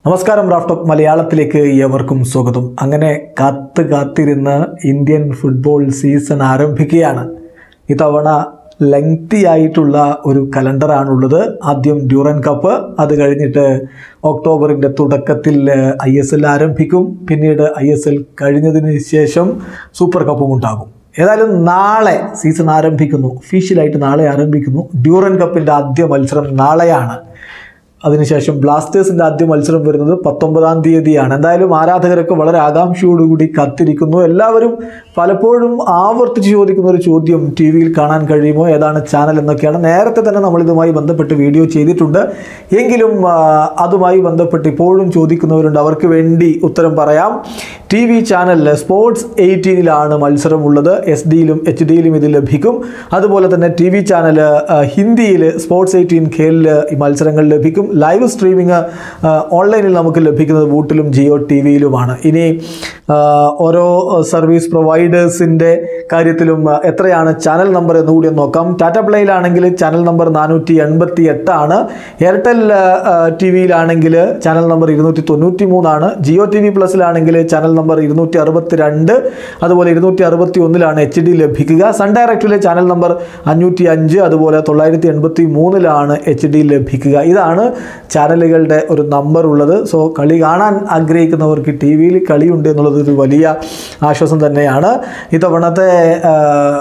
നമസ്കാരം റാഫ്റ്റോക്ക് മലയാളത്തിലേക്ക് ഏവർക്കും സ്വാഗതം അങ്ങനെ കാത്ത് കാത്തിരുന്ന് ഇന്ത്യൻ ഫുട്ബോൾ സീസൺ ആരംഭിക്കുകയാണ് ഇത്തവണ ലെങ്തി ആയിട്ടുള്ള ഒരു കലണ്ടറാണുള്ളത് ആദ്യം ഡ്യൂറൻ കപ്പ് അത് കഴിഞ്ഞിട്ട് ഒക്ടോബറിൻ്റെ തുടക്കത്തിൽ ഐ എസ് എൽ ആരംഭിക്കും പിന്നീട് ഐ എസ് എൽ കഴിഞ്ഞതിന് ശേഷം സൂപ്പർ കപ്പും ഉണ്ടാകും ഏതായാലും നാളെ സീസൺ ആരംഭിക്കുന്നു ഒഫീഷ്യലായിട്ട് നാളെ ആരംഭിക്കുന്നു ഡ്യൂറൻ കപ്പിൻ്റെ ആദ്യ മത്സരം നാളെയാണ് അതിനുശേഷം ബ്ലാസ്റ്റേഴ്സിന്റെ ആദ്യ മത്സരം വരുന്നത് പത്തൊമ്പതാം തീയതിയാണ് എന്തായാലും ആരാധകരൊക്കെ വളരെ ആകാംക്ഷയോടുകൂടി കാത്തിരിക്കുന്നു എല്ലാവരും പലപ്പോഴും ആവർത്തിച്ച് ചോദിക്കുന്ന ഒരു ചോദ്യം ടി വിയിൽ കാണാൻ കഴിയുമോ ഏതാണ് ചാനൽ എന്നൊക്കെയാണ് നേരത്തെ തന്നെ നമ്മൾ ഇതുമായി ബന്ധപ്പെട്ട് വീഡിയോ ചെയ്തിട്ടുണ്ട് എങ്കിലും ആ, അതുമായി ബന്ധപ്പെട്ട് ഇപ്പോഴും ചോദിക്കുന്നവരുണ്ട് അവർക്ക് വേണ്ടി ഉത്തരം പറയാം ടി വി ചാനലിൽ സ്പോർട്സ് എയ്റ്റീനിലാണ് മത്സരമുള്ളത് എസ് ഡിയിലും എച്ച് ഡിയിലും ഇത് ലഭിക്കും അതുപോലെ തന്നെ ടി വി ചാനൽ ഹിന്ദിയിൽ സ്പോർട്സ് എയ്റ്റീൻ ഖേലിൽ ഈ മത്സരങ്ങൾ ലഭിക്കും ലൈവ് സ്ട്രീമിംഗ് ഓൺലൈനിൽ നമുക്ക് ലഭിക്കുന്നത് വൂട്ടിലും ജിയോ ടി വിയിലുമാണ് ഇനി ആ, ഓരോ സർവീസ് പ്രൊവൈഡേഴ്സിൻ്റെ കാര്യത്തിലും ആ, എത്രയാണ് ചാനൽ നമ്പർ എന്നുകൂടി ഒന്ന് നോക്കാം ടാറ്റ പ്ലേയിലാണെങ്കിൽ ചാനൽ നമ്പർ നാനൂറ്റി എൺപത്തി എട്ടാണ് എയർടെൽ ടി വിയിലാണെങ്കിൽ ചാനൽ നമ്പർ ഇരുന്നൂറ്റി തൊണ്ണൂറ്റി മൂന്നാണ് ജിയോ ടി വി പ്ലസിലാണെങ്കിൽ ചാനൽ നമ്പർ ഇരുന്നൂറ്റി അറുപത്തി രണ്ട് അതുപോലെ ഇരുന്നൂറ്റി അറുപത്തി ഒന്നിലാണ് എച്ച് ഡി ലഭിക്കുക സൺ ഡയറക്റ്റിലെ ചാനൽ നമ്പർ അഞ്ഞൂറ്റി അഞ്ച് അതുപോലെ തൊള്ളായിരത്തി എൺപത്തി മൂന്നിലാണ് എച്ച് ഡി ലഭിക്കുക ഇതാണ് ചാനലുകളുടെ ഒരു നമ്പർ ഉള്ളത് സോ കളി കാണാൻ ആഗ്രഹിക്കുന്നവർക്ക് ടി വിയിൽ കളിയുണ്ട് എന്നുള്ളത് ഒരു വലിയ ആശ്വാസം തന്നെയാണ് ഇത്തവണത്തെ ആ,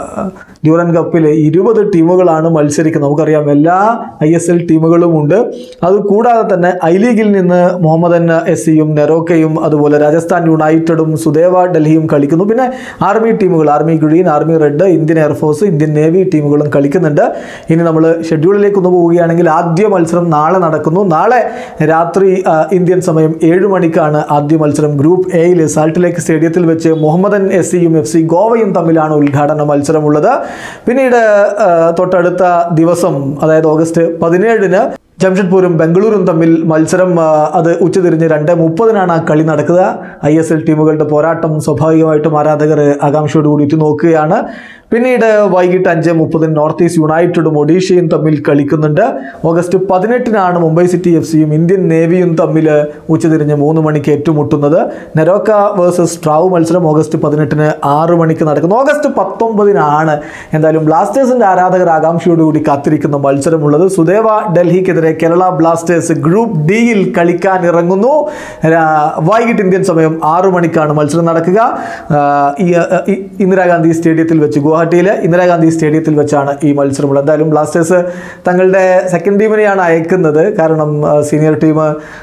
ഡ്യൂറൻ കപ്പിൽ ഇരുപത് ടീമുകളാണ് മത്സരിക്കുന്നത് നമുക്കറിയാം എല്ലാ ഐ എസ് എൽ ടീമുകളും ഉണ്ട് അത് കൂടാതെ തന്നെ ഐ ലീഗിൽ നിന്ന് മുഹമ്മദൻ എസ് സിയും നെറോക്കയും അതുപോലെ രാജസ്ഥാൻ യുണൈറ്റഡും സുദേവ ഡൽഹിയും കളിക്കുന്നു പിന്നെ ആർമി ടീമുകൾ army green army red Indian air force Indian navy ടീമുകളും കളിക്കുന്നുണ്ട് ഇനി നമ്മൾ ഷെഡ്യൂളിലേക്ക് ഒന്ന് പോവുകയാണെങ്കിൽ ആദ്യ മത്സരം നാളെ നടക്കുന്നു നാളെ രാത്രി ആ, ഇന്ത്യൻ സമയം ഏഴ് മണിക്കാണ് ആദ്യ മത്സരം ഗ്രൂപ്പ് എയിൽ സാൾട്ട് ലേക്ക് സ്റ്റേഡിയത്തിൽ വെച്ച് മുഹമ്മദൻ എസ് സിയും എഫ് സി ഗോവയും തമ്മിലാണ് ഉദ്ഘാടന മത്സരമുള്ളത് പിന്നീട് ആ, തൊട്ടടുത്ത ദിവസം അതായത് ഓഗസ്റ്റ് പതിനേഴിന് ജംഷഡ്പൂരും ബംഗളൂരും തമ്മിൽ മത്സരം ആ, അത് ഉച്ചതിരിഞ്ഞ് രണ്ട് മുപ്പതിനാണ് ആ കളി നടക്കുക ഐ എസ് എൽ ടീമുകളുടെ പോരാട്ടം സ്വാഭാവികമായിട്ടും ആരാധകർ ആകാംക്ഷയോട് കൂടിയിട്ട് നോക്കുകയാണ് പിന്നീട് വൈകിട്ട് അഞ്ച് മുപ്പതിന് നോർത്ത് ഈസ്റ്റ് യുണൈറ്റഡും ഒഡീഷയും തമ്മിൽ കളിക്കുന്നുണ്ട് ഓഗസ്റ്റ് പതിനെട്ടിനാണ് മുംബൈ സിറ്റി എഫ് സിയും ഇന്ത്യൻ നേവിയും തമ്മിൽ ഉച്ചതിരിഞ്ഞ് മൂന്ന് മണിക്ക് ഏറ്റുമുട്ടുന്നത് നെരോക്ക വേഴ്സസ് ട്രാവ് മത്സരം ഓഗസ്റ്റ് പതിനെട്ടിന് ആറ് മണിക്ക് നടക്കുന്നു ഓഗസ്റ്റ് പത്തൊമ്പതിനാണ് എന്തായാലും ബ്ലാസ്റ്റേഴ്സിന്റെ ആരാധകർ ആകാംക്ഷയോടുകൂടി കാത്തിരിക്കുന്ന മത്സരമുള്ളത് സുദേവ ഡൽഹിക്കെതിരെ കേരള ബ്ലാസ്റ്റേഴ്സ് ഗ്രൂപ്പ് ഡിയിൽ കളിക്കാൻ ഇറങ്ങുന്നു രാ- വൈകിട്ട് ഇന്ത്യൻ സമയം ആറു മണിക്കാണ് മത്സരം നടക്കുക ആ, ഈ ഈ ഇന്ദിരാഗാന്ധി സ്റ്റേഡിയത്തിൽ വെച്ച് ഗുവാഹട്ടിയിലെ ഇന്ദിരാഗാന്ധി സ്റ്റേഡിയത്തിൽ വെച്ചാണ് ഈ മത്സരമുള്ളത് എന്തായാലും ബ്ലാസ്റ്റേഴ്സ് തങ്ങളുടെ സെക്കൻഡ് ടീമിനെയാണ് അയക്കുന്നത് കാരണം ആ, സീനിയർ ടീം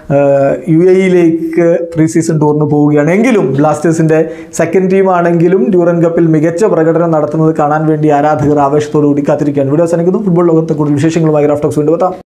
യു എയിലേക്ക് പ്രീ സീസൺ ടൂറിന് പോവുകയാണ് എങ്കിലും ബ്ലാസ്റ്റേഴ്സിന്റെ സെക്കൻഡ് ടീം ആണെങ്കിലും ഡ്യൂറൻ കപ്പിൽ മികച്ച പ്രകടനം നടത്തുന്നത് കാണാൻ വേണ്ടി ആരാധകർ ആവേശത്തോടു കൂടി കാത്തിരിക്കുകയാണ് വീഡിയോ അവസാനിക്കുന്നു ഫുട്ബോൾ ലോകത്തെ കൂടുതൽ വിശേഷങ്ങളുമായി ഗ്രാഫ്റ്റോക്സ് വീണ്ടും എത്താം